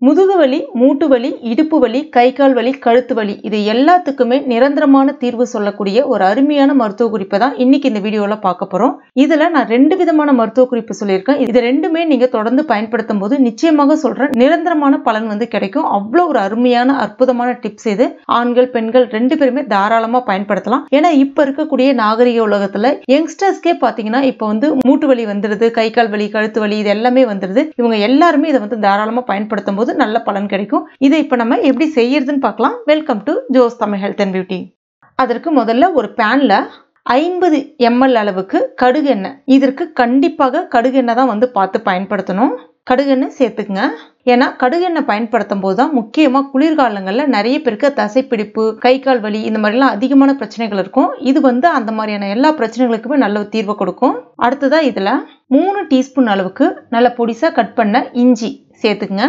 முதுகு வலி மூட்டு வலி இடுப்பு வலி கை கால் வலி கழுத்து வலி இது எல்லாத்துக்குமே நிரந்தரமான தீர்வு சொல்லக்கூடிய ஒரு அருமையான மருத்துவ குறிப்பை தான் இன்னைக்கு இந்த வீடியோவில் பார்க்க போகிறோம் இதில் நான் ரெண்டு விதமான மருத்துவ குறிப்பு சொல்லியிருக்கேன் இது ரெண்டுமே நீங்கள் தொடர்ந்து பயன்படுத்தும் போது நிச்சயமாக சொல்கிறேன் நிரந்தரமான பலன் வந்து கிடைக்கும் அவ்வளோ ஒரு அருமையான அற்புதமான டிப்ஸ் இது ஆண்கள் பெண்கள் ரெண்டு பேருமே தாராளமாக பயன்படுத்தலாம் ஏன்னா இப்போ இருக்கக்கூடிய நாகரிக உலகத்தில் யங்ஸ்டர்ஸ்க்கே பார்த்தீங்கன்னா இப்போ வந்து மூட்டு வலி வந்துடுது கை கால் வலி கழுத்து வலி இது எல்லாமே வந்துடுது இவங்க எல்லாருமே இதை வந்து தாராளமாக பயன்படுத்தும் போது நல்ல பலன் கிடைக்கும் இதை இப்போ நம்ம எப்படி செய்யறதுன்னு பார்க்கலாம் welcome to Jos Tamil health and beauty அதற்கு முதல்ல ஒரு பேனில் ஐம்பது எம்எல் அளவுக்கு கடுகு எண்ணெய் இதற்கு கண்டிப்பாக கடுகு எண்ணெய் தான் வந்து பார்த்து பயன்படுத்தணும் கடுகெண்ணெய் சேர்த்துக்குங்க ஏன்னா கடுகெண்ணெய் பயன்படுத்தும் போது தான் முக்கியமாக குளிர்காலங்களில் நிறைய பேருக்கு தசைப்பிடிப்பு கை கால் வலி இந்த மாதிரிலாம் அதிகமான பிரச்சனைகள் இருக்கும் இது வந்து அந்த மாதிரியான எல்லா பிரச்சனைகளுக்குமே நல்ல தீர்வை கொடுக்கும் அடுத்ததாக இதில் மூணு டீஸ்பூன் அளவுக்கு நல்ல பொடிசாக கட் பண்ண இஞ்சி சேர்த்துக்குங்க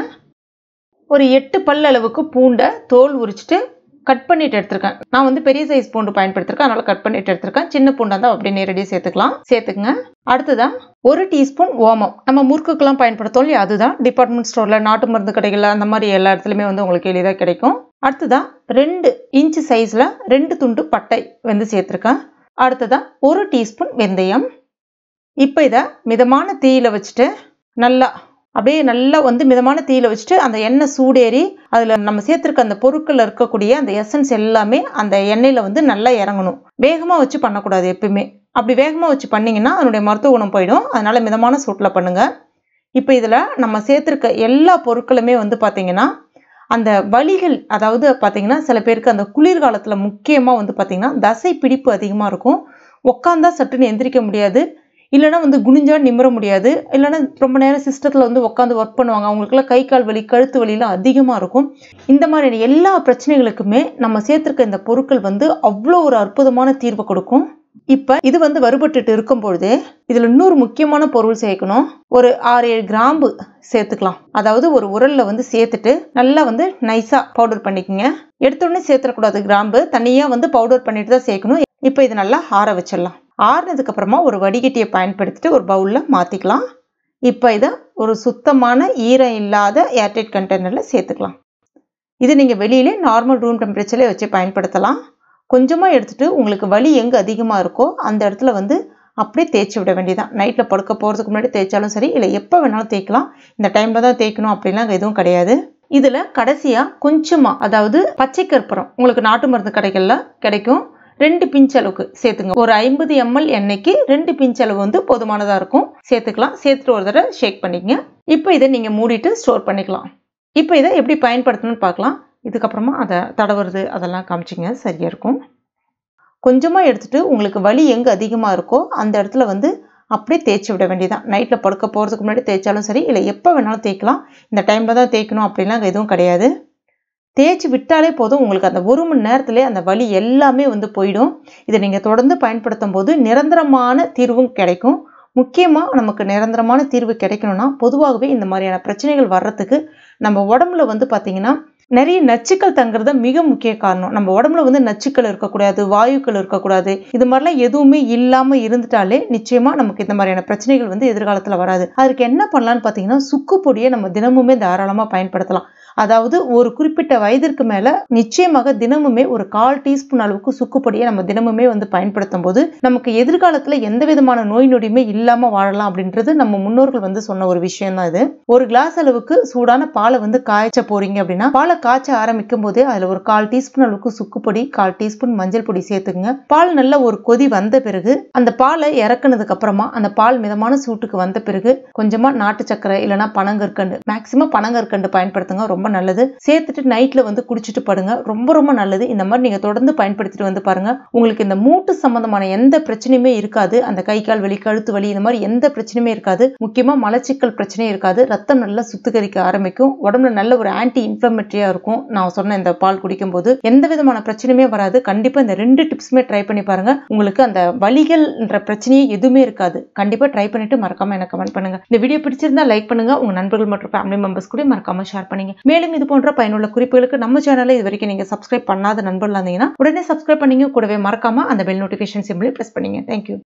ஒரு எட்டு பல் அளவுக்கு பூண்டை தோல் உரிச்சிட்டு கட் பண்ணிட்டு எடுத்திருக்கேன் நான் வந்து பெரிய சைஸ் பூண்டு பயன்படுத்திருக்கேன் அதனால கட் பண்ணிட்டு எடுத்திருக்கேன் சின்ன பூண்டா தான் அப்படியே நேரடியாக சேர்த்துக்கலாம் சேர்த்துக்குங்க அடுத்ததான் ஒரு டீஸ்பூன் ஓமம் நம்ம முறுக்குக்கெல்லாம் பயன்படுத்தோம் இல்லையா அதுதான் டிபார்ட்மெண்ட் ஸ்டோரில் நாட்டு மருந்து கடைகளில் அந்த மாதிரி எல்லா இடத்துலையுமே வந்து உங்களுக்கு எளிதாக கிடைக்கும் அடுத்ததான் ரெண்டு இன்ச்சு சைஸில் ரெண்டு துண்டு பட்டை வந்து சேர்த்துருக்கேன் அடுத்ததான் ஒரு டீஸ்பூன் வெந்தயம் இப்போ இதை மிதமான தீயில வச்சுட்டு நல்லா அப்படியே நல்லா வந்து மிதமான தீயில வச்சுட்டு அந்த எண்ணெய் சூடேறி அதில் நம்ம சேர்த்துருக்க அந்த பொருட்களில் இருக்கக்கூடிய அந்த எசன்ஸ் எல்லாமே அந்த எண்ணெயில் வந்து நல்லா இறங்கணும் வேகமாக வச்சு பண்ணக்கூடாது எப்பயுமே அப்படி வேகமாக வச்சு பண்ணிங்கன்னா அதனுடைய மருத்துவ குணம் போயிடும் அதனால் மிதமான சூட்டில் பண்ணுங்கள் இப்போ இதில் நம்ம சேர்த்துருக்க எல்லா பொருட்களுமே வந்து பார்த்திங்கன்னா அந்த வலிகள் அதாவது பார்த்திங்கன்னா சில பேருக்கு அந்த குளிர்காலத்தில் முக்கியமாக வந்து பார்த்திங்கன்னா தசை பிடிப்பு அதிகமாக இருக்கும் உட்காந்தா சட்டுன்னு எந்திரிக்க முடியாது இல்லைனா வந்து குனிஞ்சா நிமிர முடியாது இல்லைனா ரொம்ப நேரம் சிஸ்டத்தில் வந்து உட்காந்து ஒர்க் பண்ணுவாங்க அவங்களுக்குலாம் கை கால் வலி கழுத்து வலிலாம் அதிகமாக இருக்கும் இந்த மாதிரியான எல்லா பிரச்சனைகளுக்குமே நம்ம சேர்த்துருக்க இந்த பொருட்கள் வந்து அவ்வளோ ஒரு அற்புதமான தீர்வை கொடுக்கும் இப்போ இது வந்து வறுபட்டுட்டு இருக்கும் பொழுது இதில் இன்னொரு முக்கியமான பொருள் சேர்க்கணும் ஒரு ஆறு ஏழு கிராம்பு சேர்த்துக்கலாம் அதாவது ஒரு உரலில் வந்து சேர்த்துட்டு நல்லா வந்து நைஸாக பவுடர் பண்ணிக்கோங்க எடுத்தோடனே சேர்த்துடக்கூடாது கிராம்பு தனியாக வந்து பவுடர் பண்ணிட்டு தான் சேர்க்கணும் இப்போ இது நல்லா ஆற வச்சிடலாம் ஆறுனதுக்கு அப்புறமா ஒரு வடிகட்டியை பயன்படுத்திட்டு ஒரு பவுலில் மாற்றிக்கலாம் இப்போ இதை ஒரு சுத்தமான ஈரம் இல்லாத ஏர்டைட் கண்டெய்னரில் சேர்த்துக்கலாம் இது நீங்கள் வெளியிலே நார்மல் ரூம் டெம்பரேச்சர்லேயே வச்சு பயன்படுத்தலாம் கொஞ்சமாக எடுத்துகிட்டு உங்களுக்கு வலி எங்கே அதிகமாக இருக்கோ அந்த இடத்துல வந்து அப்படியே தேய்ச்சி விட வேண்டியதான் நைட்டில் படுக்க போகிறதுக்கு முன்னாடி தேய்ச்சாலும் சரி இல்லை எப்போ வேணாலும் தேய்க்கலாம் இந்த டைமில் தான் தேய்க்கணும் அப்படிலாம் எதுவும் கிடையாது இதில் கடைசியாக கொஞ்சமாக அதாவது பச்சை கற்பூரம் உங்களுக்கு நாட்டு மருந்து கடைகளில் கிடைக்கும் ரெண்டு பிஞ்ச் அளவுக்கு சேர்த்துங்க ஒரு ஐம்பது எம்எல் எண்ணெய்க்கு ரெண்டு பிஞ்ச் அளவு வந்து போதுமானதாக இருக்கும் சேர்த்துக்கலாம் சேர்த்துட்டு ஒரு தடவை ஷேக் பண்ணிக்கங்க இப்போ இதை நீங்கள் மூடிட்டு ஸ்டோர் பண்ணிக்கலாம் இப்போ இதை எப்படி பயன்படுத்தணும்னு பார்க்கலாம் இதுக்கப்புறமா அதை தடவுறது அதெல்லாம் காமிச்சிங்க சரியாக இருக்கும் கொஞ்சமாக எடுத்துகிட்டு உங்களுக்கு வலி எங்கே அதிகமாக இருக்கோ அந்த இடத்துல வந்து அப்படியே தேய்ச்சி விட வேண்டியதான் நைட்டில் படுக்க போகிறதுக்கு முன்னாடி தேய்ச்சாலும் சரி இல்லை எப்போ வேணாலும் தேய்க்கலாம் இந்த டைமில் தான் தேய்க்கணும் அப்படிலாம் எதுவும் கிடையாது தேய்ச்சி விட்டாலே போதும் உங்களுக்கு அந்த ஒரு மணி நேரத்துலேயே அந்த வலி எல்லாமே வந்து போயிடும் இதை நீங்கள் தொடர்ந்து பயன்படுத்தும் போது நிரந்தரமான தீர்வும் கிடைக்கும் முக்கியமாக நமக்கு நிரந்தரமான தீர்வு கிடைக்கணும்னா பொதுவாகவே இந்த மாதிரியான பிரச்சனைகள் வர்றதுக்கு நம்ம உடம்புல வந்து பார்த்திங்கன்னா நிறைய நச்சுக்கள் தங்குறது மிக முக்கிய காரணம் நம்ம உடம்புல வந்து நச்சுக்கள் இருக்கக்கூடாது வாயுக்கள் இருக்கக்கூடாது இது மாதிரிலாம் எதுவுமே இல்லாமல் இருந்துட்டாலே நிச்சயமா நமக்கு இந்த மாதிரியான பிரச்சனைகள் வந்து எதிர்காலத்தில் வராது அதுக்கு என்ன பண்ணலான்னு பார்த்தீங்கன்னா சுக்கு பொடியை நம்ம தினமுமே தாராளமாக பயன்படுத்தலாம் அதாவது ஒரு குறிப்பிட்ட வயதிற்கு மேலே நிச்சயமாக தினமுமே ஒரு கால் டீஸ்பூன் அளவுக்கு சுக்குப்பொடியை நம்ம தினமுமே வந்து பயன்படுத்தும் போது நமக்கு எதிர்காலத்தில் எந்த விதமான நோய் நொடியுமே இல்லாமல் வாழலாம் அப்படின்றது நம்ம முன்னோர்கள் வந்து சொன்ன ஒரு விஷயம் தான் இது ஒரு கிளாஸ் அளவுக்கு சூடான பாலை வந்து காய்ச்ச போறீங்க அப்படின்னா பாலை காய்ச்ச ஆரம்பிக்கும் போதே அதில் ஒரு கால் டீஸ்பூன் அளவுக்கு சுக்குப்பொடி கால் டீஸ்பூன் மஞ்சள் பொடி சேர்த்துக்குங்க பால் நல்ல ஒரு கொதி வந்த பிறகு அந்த பாலை இறக்குனதுக்கு அப்புறமா அந்த பால் மிதமான சூட்டுக்கு வந்த பிறகு கொஞ்சமா நாட்டு சக்கரை இல்லைன்னா பனங்கற்கண்டு மேக்சிமம் பனங்கற்கண்டு பயன்படுத்துங்க ரொம்ப நல்லது சேர்த்துட்டு நைட்ல வந்து குடிச்சிட்டு படுங்க ரொம்ப ரொம்ப நல்லது இந்த மாதிரி நீங்க தொடர்ந்து பயன்படுத்திட்டு வந்து பாருங்க உங்களுக்கு இந்த மூட்டு சம்பந்தமான எந்த பிரச்சனையுமே இருக்காது அந்த கை கால் வலி கழுத்து வலி இந்த மாதிரி எந்த பிரச்சனையுமே இருக்காது முக்கியமா மலச்சிக்கல் பிரச்சனையும் இருக்காது ரத்தம் நல்லா சுத்திகரிக்க ஆரம்பிக்கும் உடம்புல நல்ல ஒரு ஆன்டி இன்ஃபிளமேட்டரியா இருக்கும் நான் சொன்ன இந்த பால் குடிக்கும் போது எந்த விதமான பிரச்சனையுமே வராது கண்டிப்பா இந்த ரெண்டு டிப்ஸுமே ட்ரை பண்ணி பாருங்க உங்களுக்கு அந்த வலிகள்ன்ற பிரச்சனையே எதுவுமே இருக்காது கண்டிப்பா ட்ரை பண்ணிட்டு மறக்காம எனக்கு கமெண்ட் பண்ணுங்க இந்த வீடியோ பிடிச்சிருந்தா லைக் பண்ணுங்க உங்க நண்பர்கள் மற்றும் ஃபேமிலி மெம்பர்ஸ் கூட மறக்காம ஷேர் பண்ணுங்க மேலும் இது போன்ற பயனுள்ள குறிப்புகளுக்கு நம்ம சேனலை இது வரைக்கும் நீங்க சப்ஸ்கிரைப் பண்ணாத நண்பர்களாக இருந்தீங்கன்னா உடனே சப்ஸ்கிரைப் பண்ணீங்க கூடவே மறக்காம அந்த பெல் நோட்டிஃபிகேஷன் சிம்பிளை பிரஸ் பண்ணீங்க தேங்க்யூ